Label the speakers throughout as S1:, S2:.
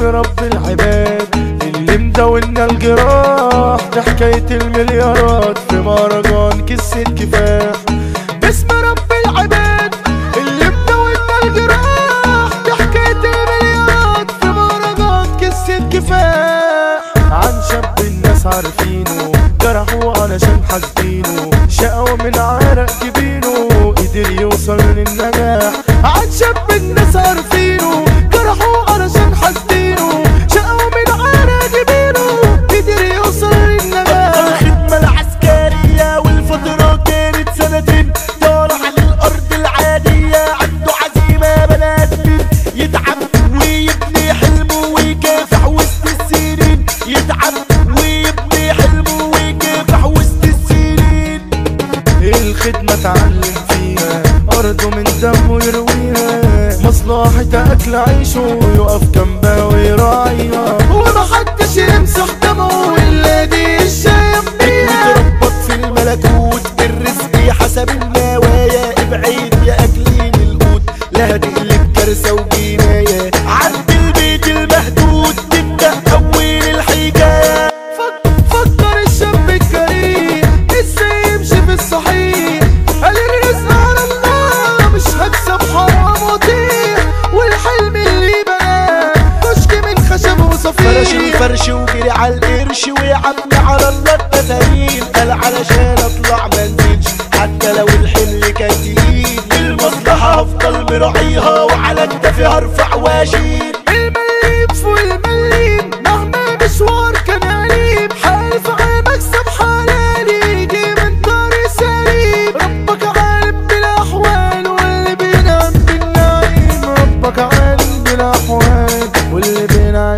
S1: باسم رب العباد اللي مداولنا الجراح ده حكاية المليارات في مهرجان قصة كفاح باسم رب العباد اللي مداولنا الجراح ده حكاية المليارات في مهرجان قصة كفاح عن شاب الناس عارفينه جرحوه علشان حاسدينه شقوى من عرق جبينه قدر يوصل للنجاح عن شاب الناس عارفينه جرحوه علشان حاسدينه شقوى من عرق جبينه قدر يوصل للنجاح
S2: الخدمة العسكرية والفترة كانت سنتين طالع للأرض العادية عنده عزيمة بنات بنت يتعب ويبني حلمه ويكافح وسط السنين يتعب ويبني حلمه ويكافح وسط السنين
S1: الخدمة اتعلم فيها أرضه من دمه يرويها مصلحة أكل عيشه يقف جنبها ويراعيها ومحدش يمسح دمه إلا دي الشايف بيها
S2: متربط في الملكوت الرزق حسب النوايا ابعد يا اكلين القوت لا هتقلب كارثه وجنايه عند البيت المهدود تبدا اول الحكايه
S1: فك- فكر الشاب الكريم ازاي يمشي في الصحيح قال الرزق على الله مش هكسب حرام وطيح والحلم اللي بناه كشك من خشب
S2: فرش
S1: وصفيح
S2: الفرش وجري على القرش ويعبي على الله التفاهيم قال علشان اطلع منزلش حتى لو الحمل كان تقيل المصلحه هفضل مراعيها وعلى كتفي هرفع واشيل
S1: المليم فوق المليم مهما مشوار كان عليم حالف على مكسب حلالي يجي من طريق سليم ربك عالم بالاحوال واللي بينعم بالنعيم ربك عالم بالاحوال واللي بينعم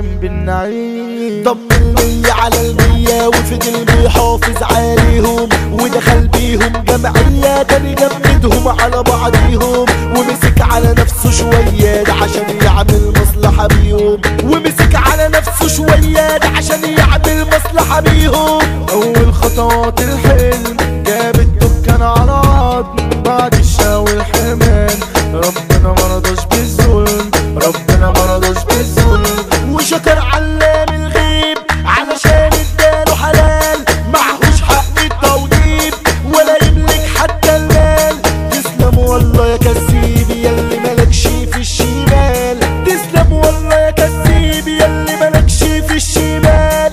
S1: بالنعيم
S2: ضم المية على المية وفضل بيحافظ عليهم ودخل بيهم جمعية تاني جمدهم على بعضيهم ومسك على نفسه شوية ده عشان يعمل مصلحة بيهم ومسك على نفسه شوية ده عشان يعمل مصلحة بيهم
S1: اول خطوات الحلم جاب الدكان على عظم بعد الشا والحرمان ربنا ما رضاش بالظلم ربنا ما رضاش بالظلم
S2: وشكر علام الغيب علشان اداله حلال معهوش حق التوضيب ولا يملك حتى المال تسلم والله يا كسيب ياللي ملكش في الشمال تسلم والله يا كسيب ياللي ملكش في الشمال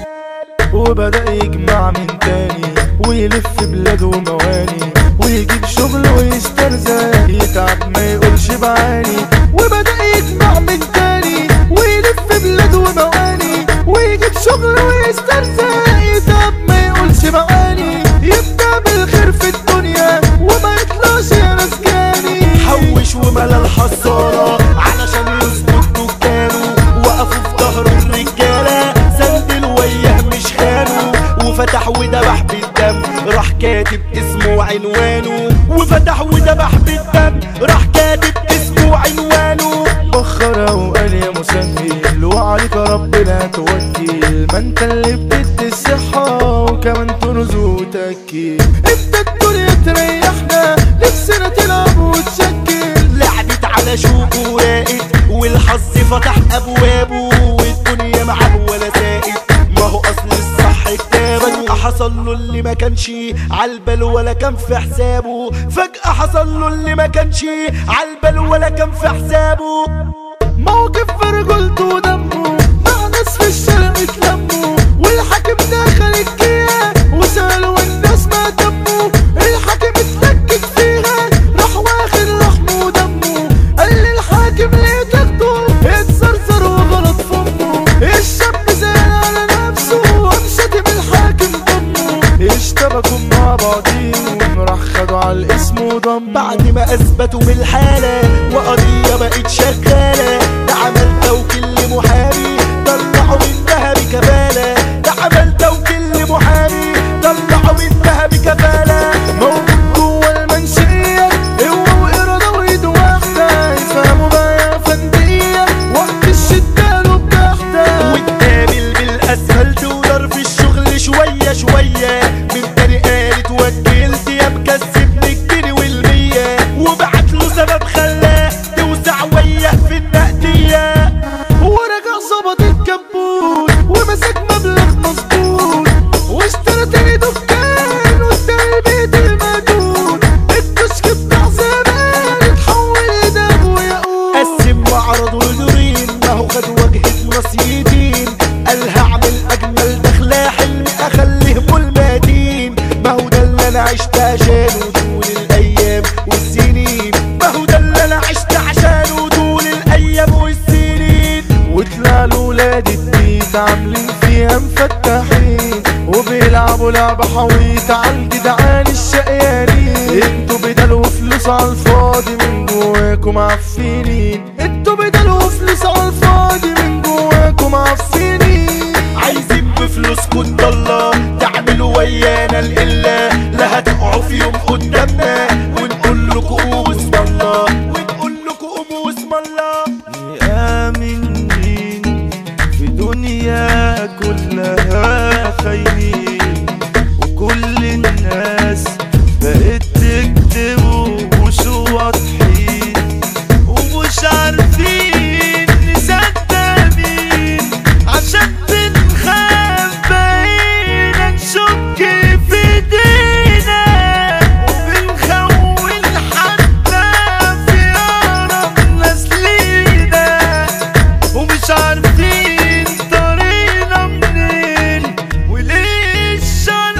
S1: وبدأ يجمع من تاني ويلف بلاد ومواني ويجيب شغل ويسترزق يتعب ما يقولش بعاني وبدأ يجمع من تاني ويلف بلاد ومواني ويجيب شغل ويسترزق يتعب ما يقولش بعاني يبدأ بالخير في الدنيا وما يطلعش يا رزقاني
S2: حوش وملا الحصالة علشان يظبط دكانه وقفوا في ظهر الرجالة سندل وياه مش خانه وفتح وذبح بالدم راح كاتب اسمه وعنوانه وفتح وذبح بالدم راح كاتب اسمه وعنوانه
S1: بخر وقال يا مسهل وعليك ربنا توكل ما انت اللي بتدي الصحة وكمان ترزق وتأكل انت الدنيا تريحنا نفسنا تلعب وتشكل
S2: لعبت على شوقه وراقت والحظ فتح ابوابه والدنيا معاه ولا سائد ما هو اصل الصح كتابه فجأة حصل له اللي ما كانش عالبال ولا كان في حسابه فجأة حصل له اللي ما كانش عالبال ولا كان في حسابه
S1: موقف في رجولته ودمه مع ناس في الشارع اتلموا والحاكم دخل الجيه وسأل والناس ما دمه الحاكم اتلكك فيها راح واخد لحمه ودمه قال للحاكم ليه تاخده اتزرزر وغلط فمه الشاب زعل على نفسه وقام شاتم الحاكم دمه اشتبكوا مع بعضيهم راح خدوا على الاسم وضم
S2: بعد ما اثبتوا من الحالة وقضية بقت شغالة ده عمل توكيل لمحامي طلعوا منها بكفالة ده عمل توكيل لمحامي طلعوا منها بكفالة
S1: موجود جوه المنشية قوة وإرادة وإيد واحدة يفهموا بقى يا فندية وقت الشدة له بتحتة
S2: واتقابل بالاسفلت ودار في الشغل شوية شوية من تاني قال اتوكلت يا مكسبني الجنيه والمية وبعت له سبب خلاه توسع وياه في النقل
S1: لعبة حويطة عالجدعان الشقيانين انتوا بدلوا فلوس عالفاضي من جواكم عفينين انتوا بدلوا فلوس عالفاضي من جواكم عفينين
S2: عايزين بفلوسكم تضلة تعملوا ويانا القلة لا هتقعوا في يوم قدامنا ونقول لكم قوموا اسم الله ونقول لكم قوموا اسم الله
S3: آمن مين في دنيا كلها خاينين وكل الناس بقت تكتب ومش واضحين ومش عارفين نصدق مين عشان بنخاف بقينا نشك في ايدينا وبنخون حتى في أقرب ناس لينا ومش عارفين طريقنا منين وليه الشر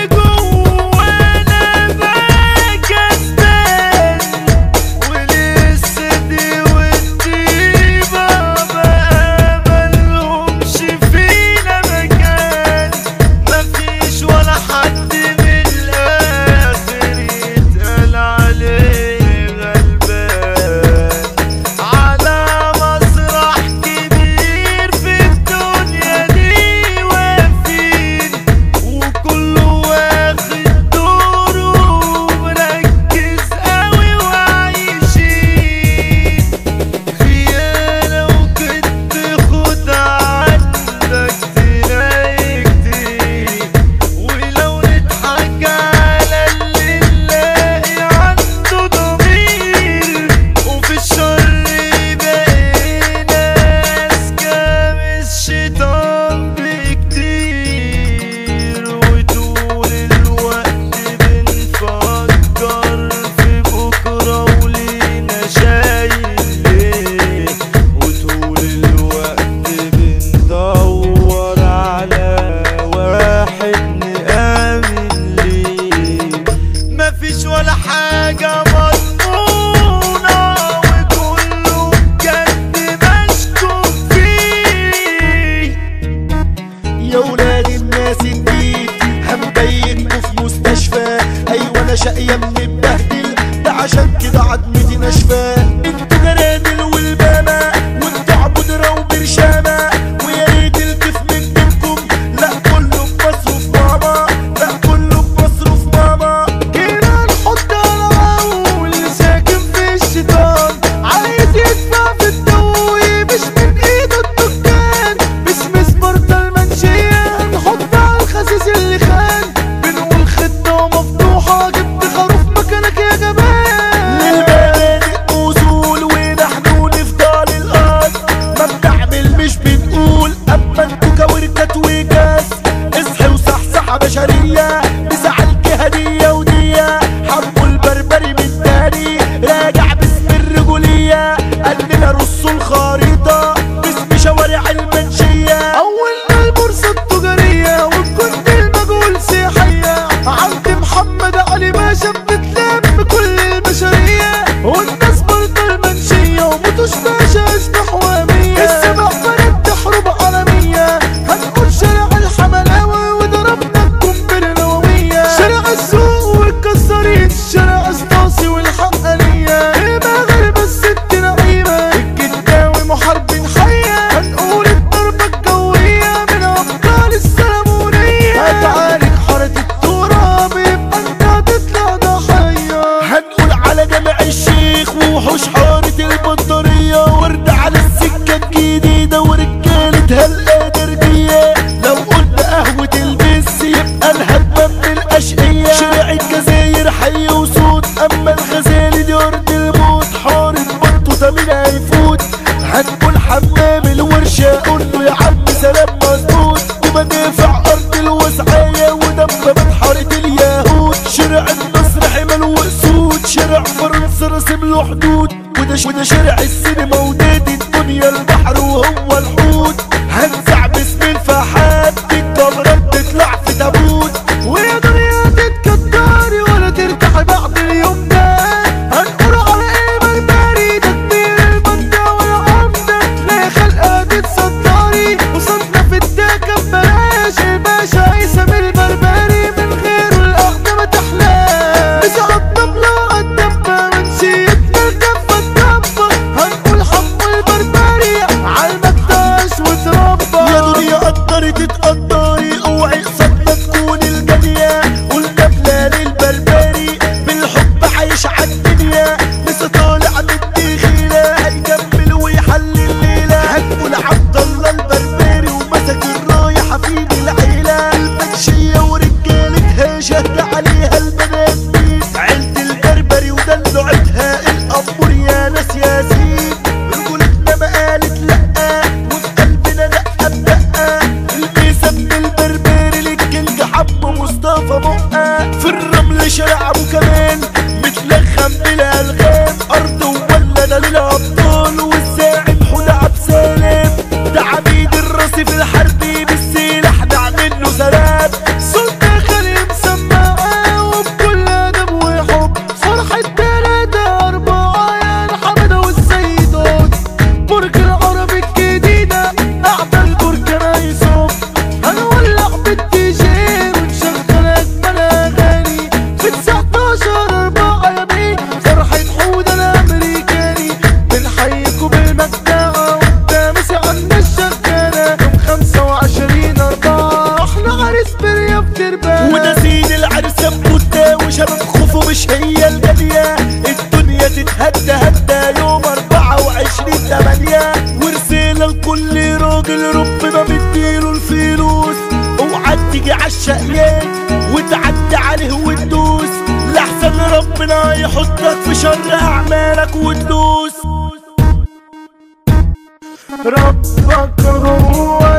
S3: جوانا بقى كسبان وليه الصدق والطيبة بقى ملهمش فينا مكان مفيش ولا حد من الآخر يتقال عليه غلبان على مسرح كبير في الدنيا دي واقفين وكله واخد دوره ومركز قوي وعايشين خيانة وكنت خد عندك تلاقي كتير ولو نضحك على اللي نلاقي عنده ضمير وفي الشر بقينا أذكى من الشيطان بكتير وطول الوقت بنفكر في بكرة ولينا شايل ليه وطول الوقت بندور على واحد نآمن ليه مفيش ولا حاجة مضمونة وكله بجد مشكوك فيه
S2: يا ولاد الناس الجديد هنبيتكوا في مستشفى ايوه انا شقية من البهدل ده عشان كده عضمتي ناشفة انتوا جرادل والبامة وانتوا عبودرة وبرشامة ويا ريت الكيف من جيبكم لا كله بمصروف ماما لا كله بمصروف ماما
S1: كده نحط على واللي ساكن في الشيطان عايز يدفع في الدوي مش من ايده الدكان باسم سبارتا المنشية نحط على الخسيس اللي خان بنقول خطة مفتوحة جبت خروف مكانك يا جمال
S2: للمبادئ اصول ونحن نفضل الارض ما بنعمل مش بنقول اما انتوا كوركات وكاس اصحي وصحصحة بشرية بزعل هدية ودية حبوا البربري من تاني راجع باسم الرجولية قال لنا رصوا الخريطة باسم شوارع المنشية
S1: اول البورصة التجارية والكنت المجهول سياحية عبد محمد علي باشا بتلم كل البشرية والناس برضه المنشية وموتوش باشا اسم حوامية السبع فرد حروب عالمية هنقول شارع الحملاوي وضربنا القنبلة نووية شارع السوق والكسارين شارع اسطاسي والحقانية المغرب الست نعيمة الجداوي محاربين حية هنقول الضربة الجوية من أبطال السلمونية هتعالج حارة التراب يبقى انت هتطلع ضحية
S2: هنقول على جامع الشيخ ووحوش حارة البطارية ورد على السكة الجديدة ورجالة هالقدرجية لو قلنا قهوة البس يبقى الهبة من الأشقية شارع الجزاير حي وصوت أما الغزالي دي أرض الموت حارة بطوطة مين هيفوت هنقول حمام الورشة قول له يا عم سلام مظبوط ومدافع أرض الوسعية ودبابة حارة اليهود شارع النصر حمل وأسود شارع فرنسا راسم له حدود وده وده شارع السينما ودادي الدنيا البحر وهو الحوت هنزع باسم الفحات الكاميرات تطلع في تابوت
S1: ويا دنيا تتكدري ولا ترتاحي بعد اليوم ده هنقول على ايه بربري ده كبير المنطقة ولا عمدة لا خلقة تتصدري وصلنا في الدكة ببلاش الباشا هيثم البربري
S2: وتهدى يوم أربعة وعشرين تمانية ورسالة لكل راجل ربنا مديله الفلوس اوعى تيجي عالشقيان وتعدي عليه وتدوس لحسن ربنا يحطك في شر أعمالك وتدوس
S1: ربك هو